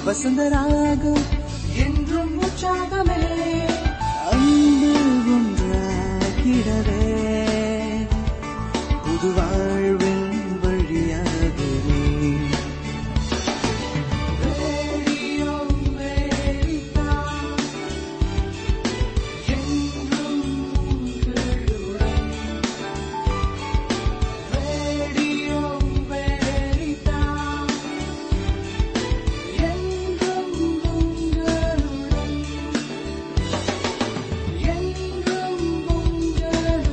வசந்தராகம் என்றும் உற்சாகமே அன்பு ஒன்றாகிடவே புது வாழ்வின் வழியாகவே ரேடியோ அமெரிக்கா, என்றும் உங்களுடன். ரேடியோ அமெரிக்கா, என்றும் உங்களுடன். என்றும் உங்களுடன்.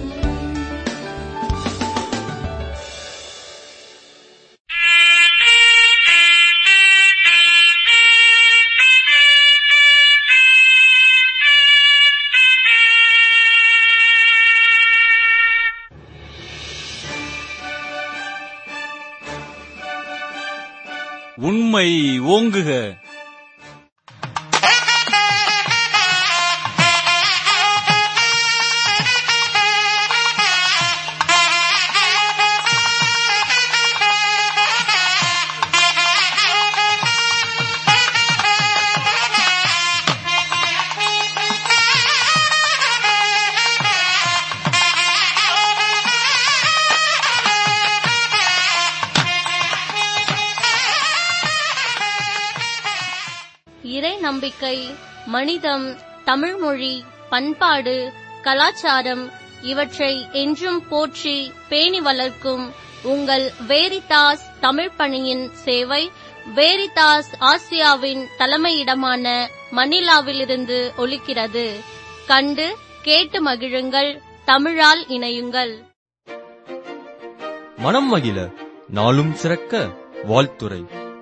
உண்மை ஓங்குக இறை நம்பிக்கை மனிதம் தமிழ்மொழி பண்பாடு கலாச்சாரம் இவற்றை என்றும் போற்றி பேணி வளர்க்கும் உங்கள் வேரிதாஸ் தமிழ் பணியின் சேவை வேரிதாஸ் ஆசியாவின் தலைமையிடமான மணிலாவிலிருந்து ஒலிக்கிறது கண்டு கேட்டு மகிழுங்கள் தமிழால் இணையுங்கள் மனம் மகிழ நாளும் சிறக்க வாழ்த்துரை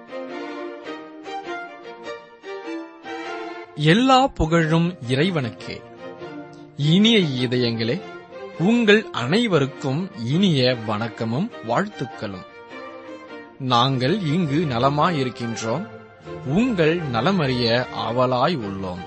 எல்லா புகழும் இறைவனுக்கே இனிய இதயங்களே உங்கள் அனைவருக்கும் இனிய வணக்கமும் வாழ்த்துக்களும் நாங்கள் இங்கு நலமாயிருக்கின்றோம் உங்கள் நலமறிய ஆவலாய் உள்ளோம்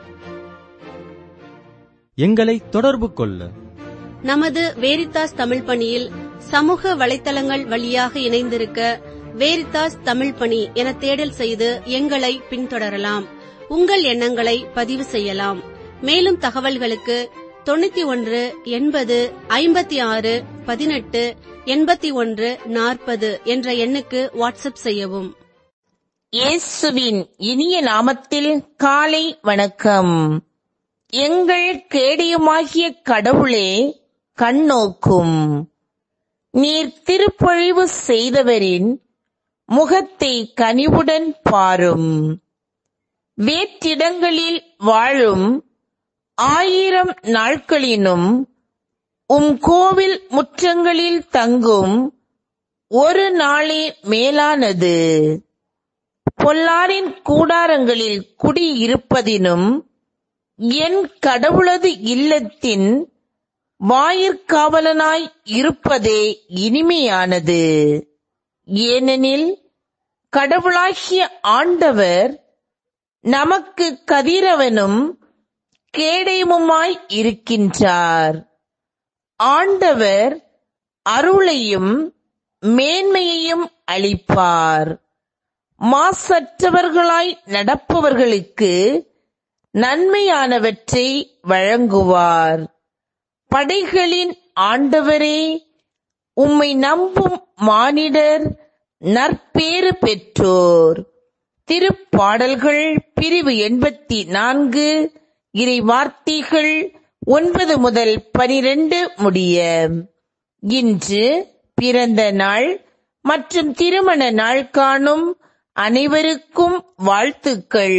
எங்களை தொடர்பு கொள்ள நமது வேரித்தாஸ் தமிழ் பணியில் சமூக வலைத்தளங்கள் வழியாக இணைந்திருக்க வேரித்தாஸ் தமிழ் பணி என தேடல் செய்து எங்களை பின்தொடரலாம் உங்கள் எண்ணங்களை பதிவு செய்யலாம் மேலும் தகவல்களுக்கு தொண்ணூத்தி ஒன்று எண்பது ஐம்பத்தி ஆறு பதினெட்டு எண்பத்தி ஒன்று நாற்பது என்ற எண்ணுக்கு வாட்ஸ்அப் செய்யவும் இயேசுவின் இனிய நாமத்தில் காலை வணக்கம் எங்கள் கேடயமாகிய கடவுளே கண்ணோக்கும் நீர் திருப்பொழிவு செய்தவரின் முகத்தை கனிவுடன் பாரும் வேற்றிடங்களில் வாழும் ஆயிரம் நாட்களினும் உம் கோவில் முற்றங்களில் தங்கும் ஒரு நாளே மேலானது பொல்லாரின் கூடாரங்களில் குடியிருப்பதினும் என் கடவுளது இல்லத்தின் வாயிற்காவலனாய் இருப்பதே இனிமையானது ஏனெனில் கடவுளாகிய ஆண்டவர் நமக்கு கதிரவனும் கேடயமுமாய் இருக்கின்றார் ஆண்டவர் அருளையும் மேன்மையையும் அளிப்பார் மாசற்றவர்களாய் நடப்பவர்களுக்கு நன்மையானவற்றை வழங்குவார் படைகளின் ஆண்டவரே உம்மை நம்பும் மானிடர் நற்பேறு பெற்றோர் திருப்பாடல்கள் பிரிவு எண்பத்தி நான்கு இறை வார்த்தைகள் ஒன்பது முதல் பனிரெண்டு முடிய இன்று பிறந்த நாள் மற்றும் திருமண நாள் காணும் அனைவருக்கும் வாழ்த்துக்கள்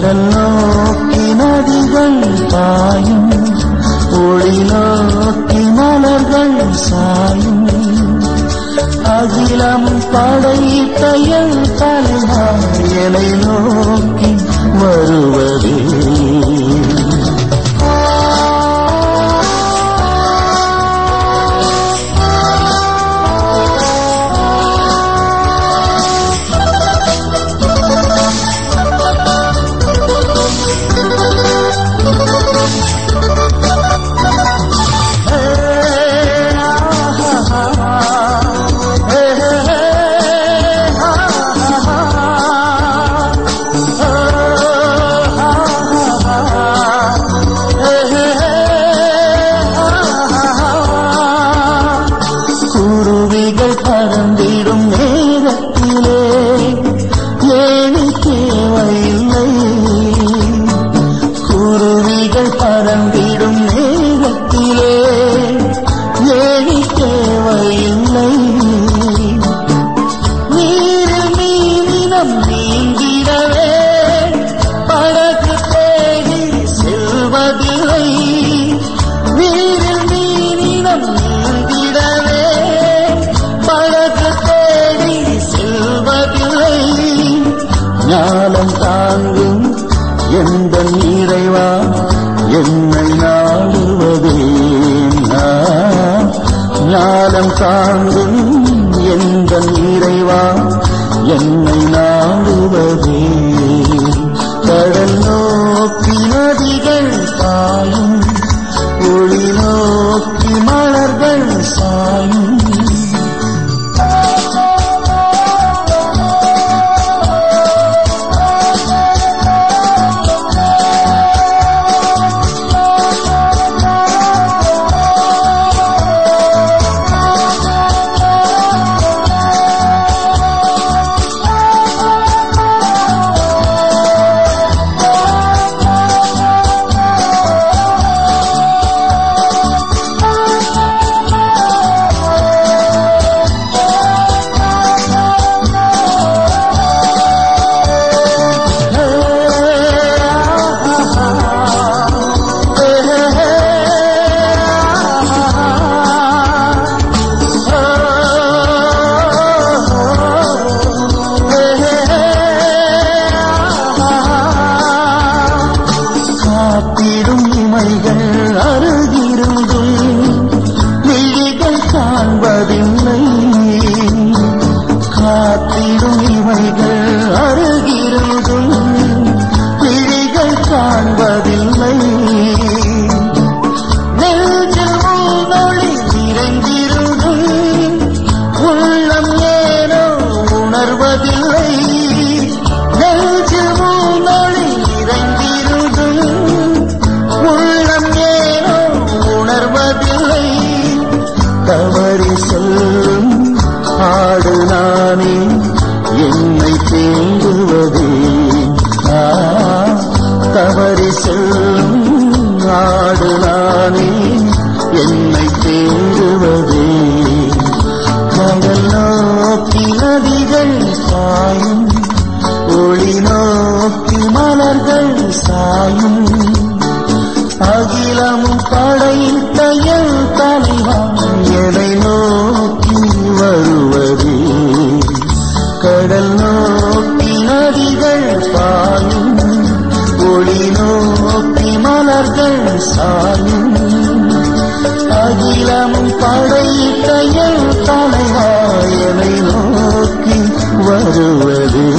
கடல் நோக்கி நதிகள் பாயும் ஒளி நோக்கி மலர்கள் சாயும் அகிலம் படைத்த என் தலைவா என்னை நோக்கி வருவதே குருவிகள் பறந்திடும் நேரத்திலே ஏனி தேவையில்லை குருவிகள் பறந்திடும் நேரத்திலே ஏனி தேவையில்லை நீரில் மீனினம் நீங்கிடவே படகு தேடி செல்வதில்லை நீரில் மீனினம் நீங்கிடவே படகு தேடி செல்வதில்லை ஞானம் தாங்கும் எந்த இறைவா என்னை நாடுவதே நான். ஞானம் தாங்கும் எந்த இறைவா என்னை நாடுவதே கடல் நோக்கி நதிகள் பாயும் ஒளி நோக்கி மலர்கள் சாயும் காத்திடும் இமைகள் அருகிருந்தும் விழிகள் காண்பதில்லை காத்திடும் இமைகள் அருகிருந்தும் விழிகள் காண்பதில்லை நெஞ்சில் உள்நொழி நிறைந்திருந்தும் உள்ளம் ஏனோ உணர்வதில்லை நெஞ்சில் உள்நொழி நிறைந்திருந்தும் உள்ளம் ஏனோ உணர்வதில்லை தவறி செல்லும் ஆடு நானே என்னை தேங்குவதே ஆ, தவறி செல்லும் ஆடு நானே என்னை தேங்குவதே கடல் நோக்கி நதிகள் சாயும் ஒளி நோக்கி மலர்கள் சாயும் அகிலமும் படைத்த என் தலைவா என்னை நோக்கி வருவதே கடல் நோக்கி நதிகள் பாயும் ஒளி நோக்கி மலர்கள் சாயும் அகிலமும் படைத்த என் தலைவா என்னை நோக்கி வருவதே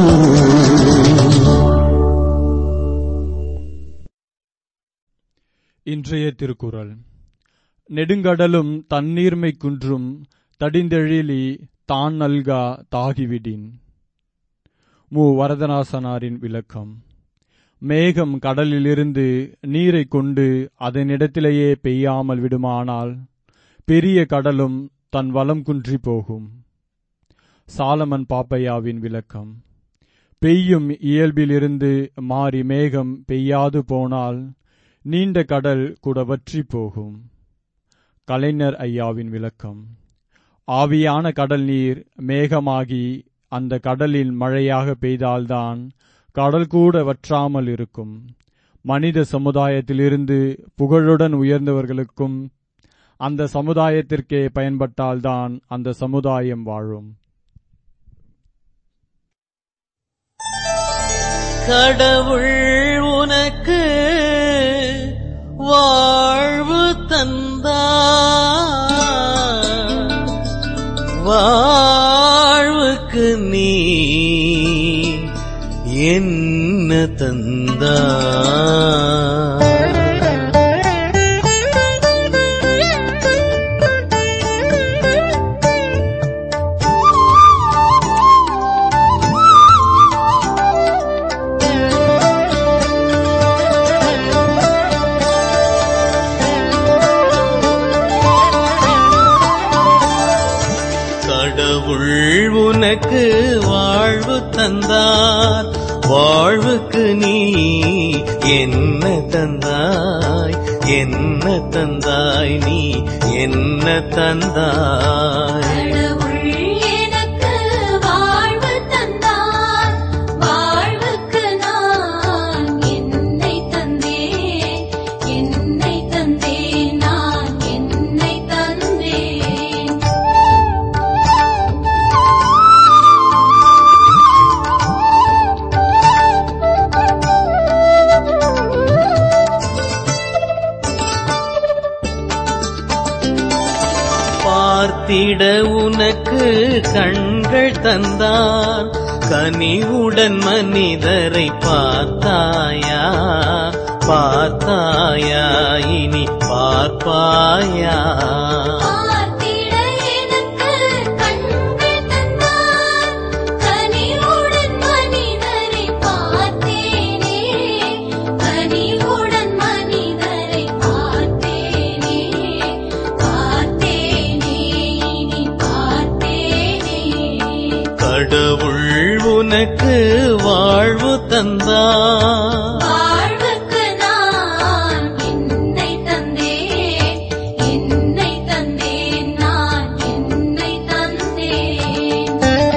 இன்றைய திருக்குறள் நெடுங்கடலும் தண்ணீர்மை குன்றும் தடிந்தெழிலி தான் நல்கா தாகிவிடின் மு வரதராசனாரின் விளக்கம் மேகம் கடலிலிருந்து நீரை கொண்டு அதனிடத்திலேயே பெய்யாமல் விடுமானால் பெரிய கடலும் தன் வளம் குன்றி போகும் சாலமன் பாப்பையாவின் விளக்கம் பெய்யும் இயல்பிலிருந்து மாறி மேகம் பெய்யாது போனால் நீண்ட கடல் கூட வற்றி போகும் கலைஞர் ஐயாவின் விளக்கம் ஆவியான கடல் நீர் மேகமாகி அந்த கடலில் மழையாக பெய்தால்தான் கடல் கூட வற்றாமல் இருக்கும் மனித சமுதாயத்திலிருந்து புகழுடன் உயர்ந்தவர்களுக்கும் அந்த சமுதாயத்திற்கே பயன்பட்டால்தான் அந்த சமுதாயம் வாழும் கடவுள் உனக்கு வாழ்வு தந்தார் வாழ்வுக்கு நீ என்ன தந்தார் கடவுள் உனக்கு வாழ்வு தந்தார் வாழ்வுக்கு நீ என்ன தந்தாய் என்ன தந்தாய் நீ என்ன தந்தாய் கடவுள் எனக்கு வாழ்வு தந்தார் வாழ்வுக்கு நான் என்னை தந்தேன் என்னை தந்தேன் நான் என்னை தந்தேன் பார்த்திட உனக்கு கண்கள் தந்தான் கனிவுடன் மனிதரை பார்த்தாயா பார்த்தாயா இனி பார்ப்பாயா பார்த்திட எனக்கு கண்கள் தந்தார் கனிவுடன் மனிதரை பார்த்தேனே கனிவுடன் மனிதரை பார்த்தேனே பார்த்தேனே இனி பார்த்தேனே கடவுள் உனக்கு வாழ்வு தந்தான் வாழ்வுக்கு நான் என்னை தந்தேன் என்னை தந்தேன் நான் என்னை தந்தேன்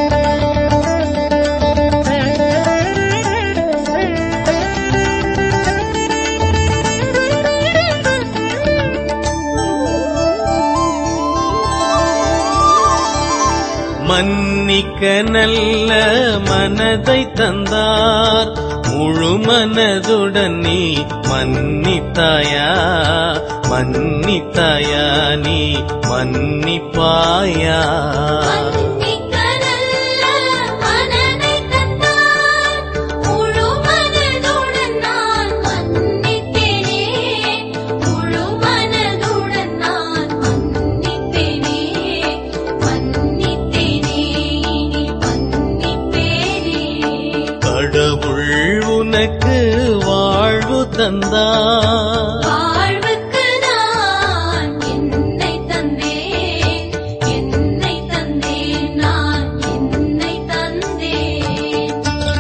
மன்னிக்க நல்ல மனதை தந்தார் முழு மனதுடன் நீ மன்னித்தாயா மன்னித்தாயா நீ மன்னிப்பாயா மன்னிக்க நல்ல மனதை தந்தார் முழு மனதுடன் நான் மன்னிப்பேனே முழு மனதுடன் நான் மன்னிப்பேனே மன்னித்தேனே இனி மன்னிப்பேனே கடவுள் உனக்கு வாழ்வு தந்தார் வாழ்வுக்கு நான் என்னை தந்தேன் என்னை தந்தேன் நான் என்னை தந்தேன்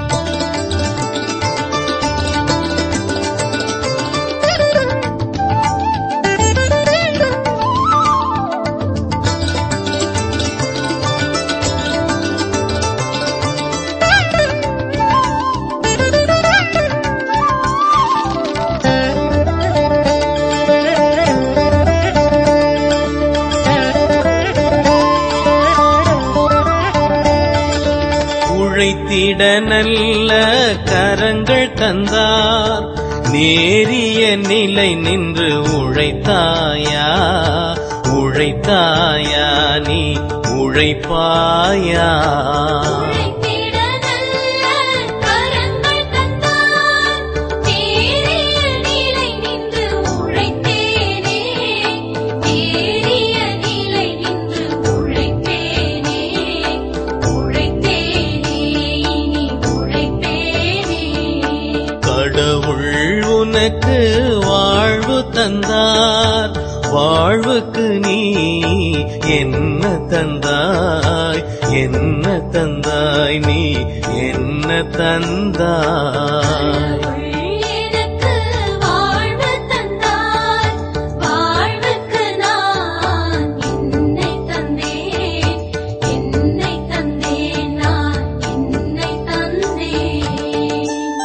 உழைத்திட நல்ல கரங்கள் தந்தார் நேரிய நிலை நின்று உழைத்தாயா உழைத்தாயா நீ உழைப்பாயா உழைத்திட நல்ல கரங்கள் தந்தார் தேறிய நிலை நின்று உழைத்தேனே தேறிய நிலை நின்று உழைப்பேனே உழைத்தேனே இனி உழைப்பேனே கடவுள் உனக்கு வாழ்வு தந்தார் வாழ்வுக்கு நீ என்ன தந்தாய் என்ன தந்தாய் நீ என்ன தந்தாய் எனக்கு வாழ்வு தந்தார் வாழ்வுக்கு நான் என்னை தந்தேன் என்னை தந்தேன் நான் என்னை தந்தேன்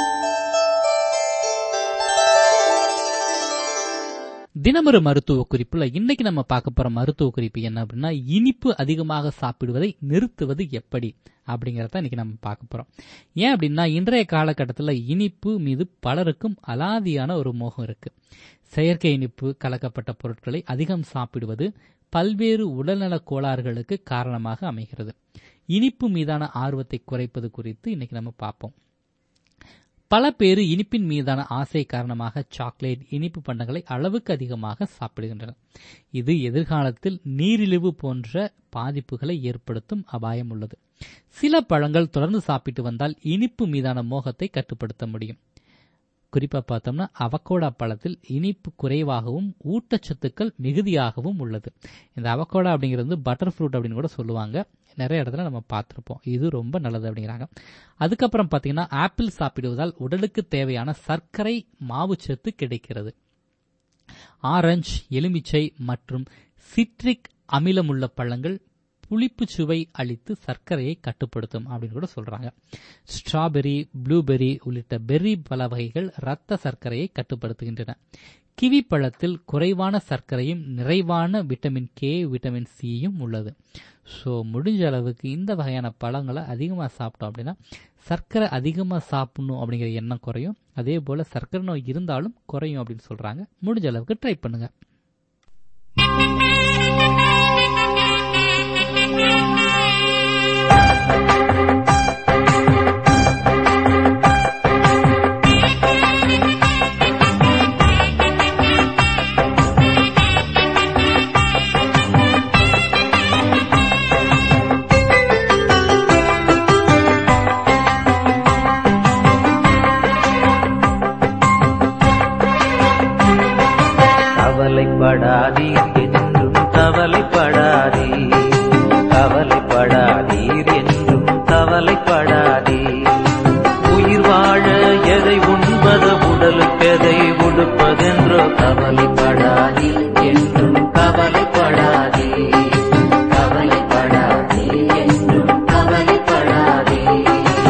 தினமொரு மருத்துவ குறிப்புல இன்னைக்கு நம்ம பார்க்க போற மருத்துவ குறிப்பு என்ன அப்படின்னா இனிப்பு அதிகமாக சாப்பிடுவதை நிறுத்துவது எப்படி அப்படிங்கறத இன்னைக்கு நம்ம பார்க்க போறோம் ஏன் அப்படின்னா இன்றைய காலகட்டத்தில் இனிப்பு மீது பலருக்கும் அலாதியான ஒரு மோகம் இருக்கு செயற்கை இனிப்பு கலக்கப்பட்ட பொருட்களை அதிகம் சாப்பிடுவது பல்வேறு உடல்நலக் கோளாறுகளுக்கு காரணமாக அமைகிறது இனிப்பு மீதான ஆர்வத்தை குறைப்பது குறித்து இன்னைக்கு நம்ம பார்ப்போம் பல பேர் இனிப்பின் மீதான ஆசை காரணமாக சாக்லேட் இனிப்பு பண்டங்களை அளவுக்கு அதிகமாக சாப்பிடுகின்றனர் இது எதிர்காலத்தில் நீரிழிவு போன்ற பாதிப்புகளை ஏற்படுத்தும் அபாயம் உள்ளது சில பழங்கள் தொடர்ந்து சாப்பிட்டு வந்தால் இனிப்பு மீதான மோகத்தை கட்டுப்படுத்த முடியும் குறிப்பா பார்த்தோம்னா அவகோடா பழத்தில் இனிப்பு குறைவாகவும் ஊட்டச்சத்துக்கள் மிகுதியாகவும் உள்ளது இந்த அவகோடா அப்படிங்கிறது வந்து பட்டர் ஃப்ரூட் அப்படின்னு கூட சொல்லுவாங்க நிறைய இடத்துல நம்ம பார்த்துருப்போம் இது ரொம்ப நல்லது அப்படிங்கிறாங்க அதுக்கப்புறம் பார்த்தீங்கன்னா ஆப்பிள் சாப்பிடுவதால் உடலுக்கு தேவையான சர்க்கரை மாவுச்சத்து கிடைக்கிறது ஆரஞ்சு எலுமிச்சை மற்றும் சிட்ரிக் அமிலமுள்ள பழங்கள் புளிப்பு சுவை அளித்து சர்க்கரையை கட்டுப்படுத்தும் அப்படின்னு கூட சொல்றாங்க ஸ்ட்ராபெரி ப்ளூபெரி உள்ளிட்ட பெர்ரி பல வகைகள் இரத்த சர்க்கரையை கட்டுப்படுத்துகின்றன கிவி பழத்தில் குறைவான சர்க்கரையும் நிறைவான விட்டமின் கே விட்டமின் சியும் உள்ளது ஸோ முடிஞ்ச அளவுக்கு இந்த வகையான பழங்களை அதிகமாக சாப்பிட்டோம் அப்படின்னா சர்க்கரை அதிகமாக சாப்பிடணும் அப்படிங்கிற எண்ணம் குறையும் அதே போல் சர்க்கரை நோய் இருந்தாலும் குறையும் அப்படின்னு சொல்கிறாங்க முடிஞ்ச அளவுக்கு ட்ரை பண்ணுங்க கவலைப்படாதீர் என்றும் கவலைப்படாதீர் கவலைப்படாதீர் என்றும் கவலைப்படாதீர் உயிர் வாழ எதை உண்பது உடலுக்கெதை உடுப்பதென்றோ கவலைப்படாதீர் என்றும் கவலைப்படாதீர் கவலைப்படாதீர் என்றும் கவலைப்படாதீர்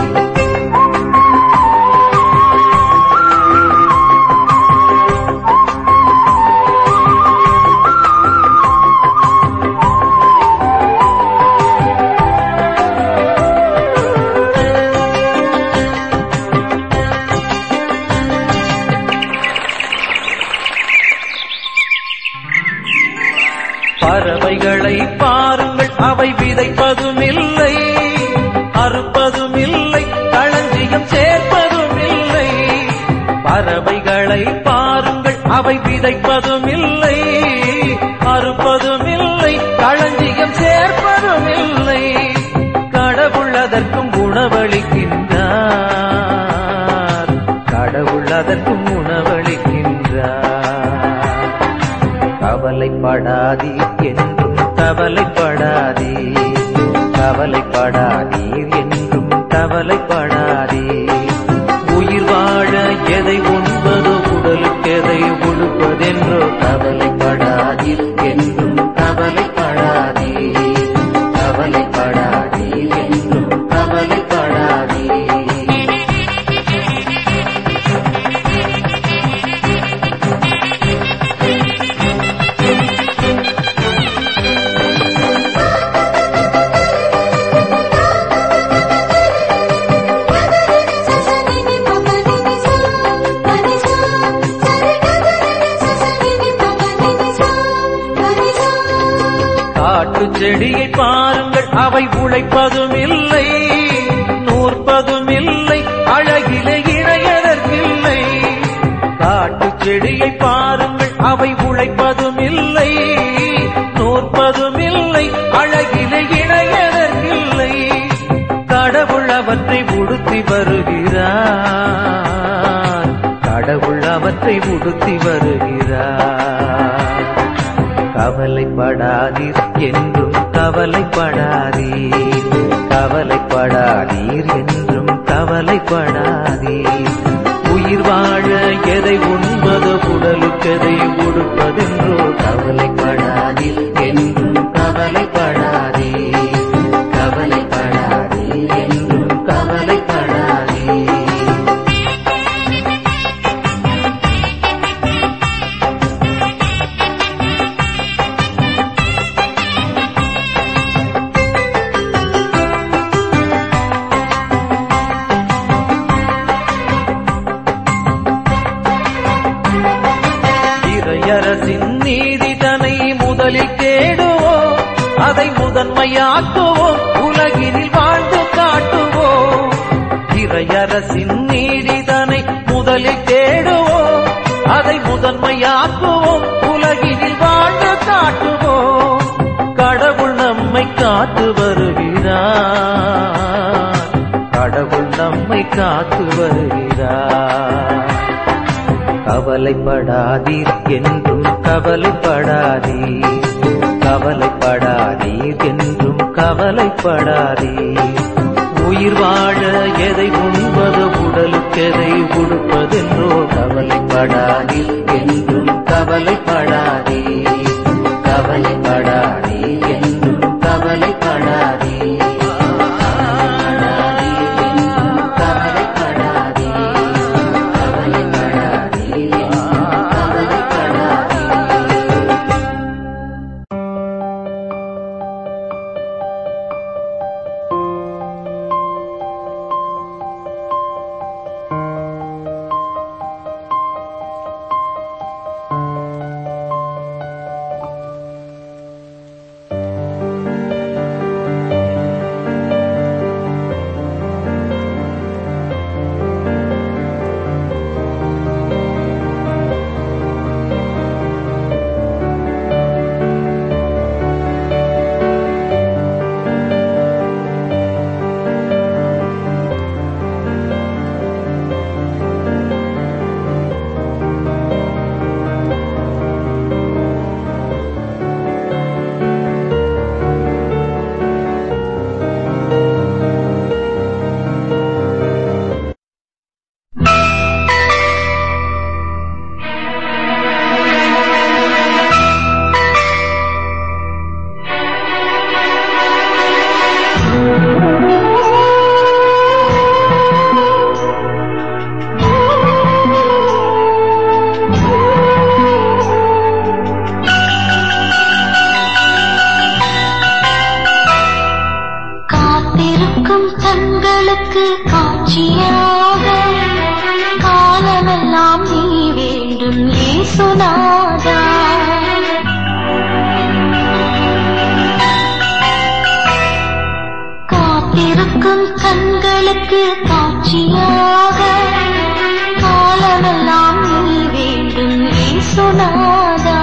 பறவைகளை பாருங்கள் அவை விதைப்பதும் இல்லை அறுப்பதும் இல்லை களஞ்சியம் சேர்ப்பதும் இல்லை பறவைகளை பாருங்கள் அவை விதைப்பதும் இல்லை அறுப்பதும் இல்லை களஞ்சியம் சேர்ப்பதும் இல்லை கடவுள் அதற்கும் உணவளிக்கின்றார் கடவுள் அதற்கும் உணவளிக்கின்றார் கவலைப்படாதீர் என்றும் கவலைப்படாதீர் கவலைப்படாதீர் என்றும் கவலைப்படாதீர் உயிர் வாழ எதை உண்பது உடலுக்கு எதை உடுப்பதென்றோ கவலைப்படாதீர் என்றும் கவலைப்படாதீர் கவலைப்படாதீர் என்றும் கவலைப்படாதீர் காட்டு செடியை பாருங்கள் அவை உழைப்பதும் இல்லை நூற்பதும் இல்லை அழகிலே இணையதற்கில்லை காட்டு செடியை பாருங்கள் அவை உழைப்பதும் இல்லை நூற்பதும் இல்லை அழகிலே இணையதற்கில்லை கடவுள் அவற்றை உடுத்தி வருகிறார் கடவுள் அவற்றை உடுத்தி வருகிறார் கவலைப்படாதீர் என்றும் கவலைப்படாதீர் கவலைப்படாதீர் என்றும் கவலைப்படாதீர் உயிர் வாழ எதை உண்பது உடலுக்கெதை உடுப்பதென்றோ கவலைப்படாதீர் என்றும் கவலைப்படாதீர் கவலைப்படாதீர் என்றும் கவலைப்படாதீர் இறையரசின் நீதி தனை முதலில் தேடுவோம் அதை முதன்மையாக்குவோம் உலகினில் வாழ்ந்து காட்டுவோம் இறையரசின் நீதி தனை முதலில் தேடுவோம் அதை முதன்மையாக்குவோம் உலகினில் வாழ்ந்து காட்டுவோம் கடவுள் நம்மை காத்து வருகிறார் கடவுள் நம்மை காத்து வருகிறார் கவலைப்படாதீர் என்றும் கவலைப்படாதீர் கவலைப்படாதீர் என்றும் கவலைப்படாதீர் உயிர் வாழ எதை உண்பது உடலுக்கெதை உடுப்பதென்றோ கவலைப்படாதீர் என்றும் கவலைப்படாதீர் கவலைப்படாதீர் என்றும் கவலைப்படாதீர் காத்திருக்கும் கண்களுக்கு காட்சியாக காலமெல்லாம் நீ வேண்டும் ஏசுநாதா காத்திருக்கும் கண்களுக்கு காட்சியாக காலமெல்லாம் நீ வேண்டும் ஏசுநாதா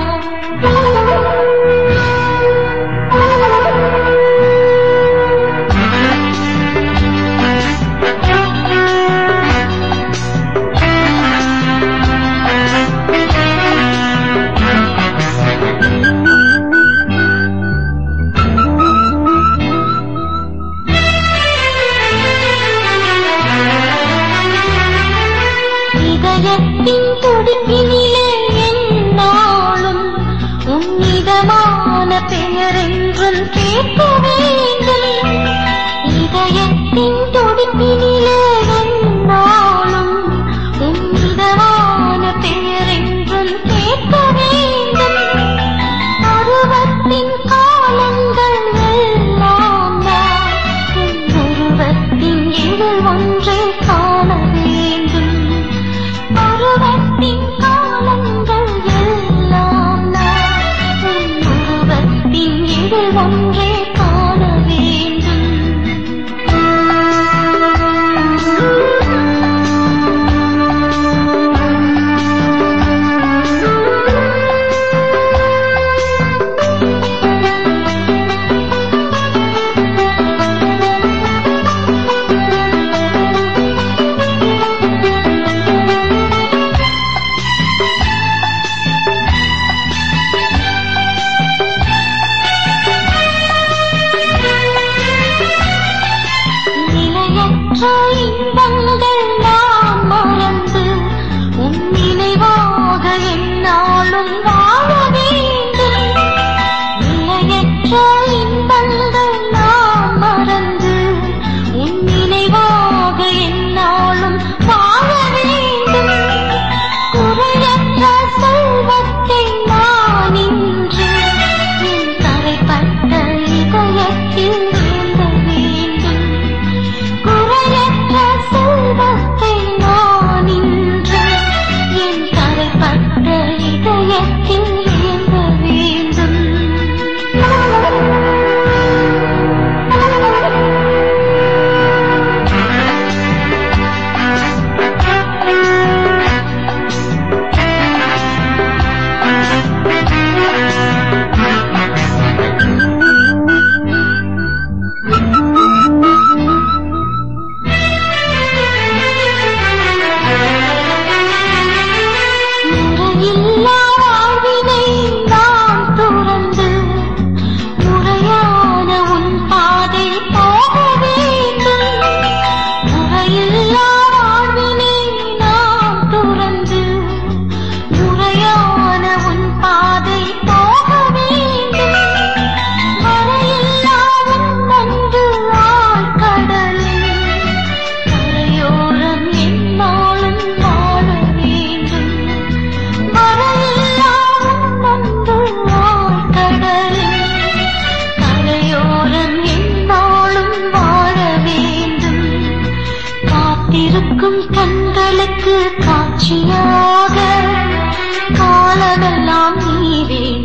இதயத்தின் துடிப்பினிலே என்னாலும் உன்னிதமான பெயரென்றும் கேட்க வேண்டும் இதயத்தின் துடிப்பினிலே என்னாலும் உன்னிதமான பெயரென்றும் கேட்க வேண்டும் பருவத்தின் காலங்கள் எல்லாம் நான் உன் உருவத்தின் இதழ் ஒன்றை காண வேண்டும் பருவத்தின் காலங்கள் எல்லாம் நான் உன் உருவத்தின் இதழ் ஒன்றை காண வேண்டும் நிலையற்ற இன்பங்கள் நாம் மறந்து உன் நினைவாக என்னாலும் வாழ வேண்டும் நிலையற்ற இன்பங்கள் நாம் மறந்து உன் நினைவாக என்னாலும் வாழ வேண்டும் குறையற்ற செல்வத்தை நான் இன்று என் தரைப்பட்ட இதயத்தில் ஏந்த வேண்டும் குறையற்ற செல்வத்தை நான் இன்று என் தரைப்பட்ட இதயத்தில்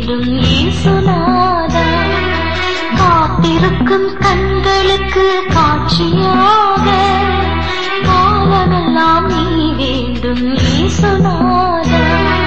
வேண்டும் இயேசுநாதா காத்திருக்கும் கண்களுக்கு காட்சியாக காலமெல்லாம் நீ வேண்டும் இயேசுநாதா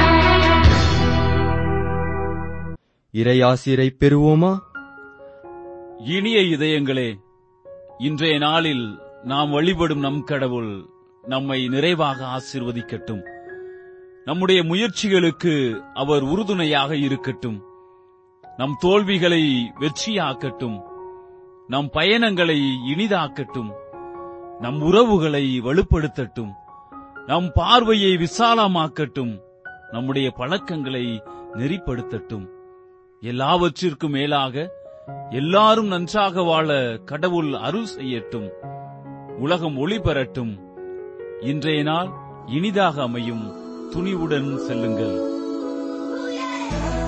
இறையாசிரை பெறுவோமா இனிய இதயங்களே இன்றைய நாளில் நாம் வழிபடும் நம் கடவுள் நம்மை நிறைவாக ஆசீர்வதிக்கட்டும் நம்முடைய முயற்சிகளுக்கு அவர் உறுதுணையாக இருக்கட்டும் நம் தோல்விகளை வெற்றியாக்கட்டும் நம் பயணங்களை இனிதாக்கட்டும் நம் உறவுகளை வலுப்படுத்தட்டும் நம் பார்வையை விசாலமாக்கட்டும் நம்முடைய பழக்கங்களை நெறிப்படுத்தட்டும் எல்லாவற்றிற்கும் மேலாக எல்லாரும் நன்றாக வாழ கடவுள் அருள் செய்யட்டும் உலகம் ஒளி பெறட்டும் இன்றைய நாள் இனிதாக அமையும் துணிவுடன் செல்லுங்கள்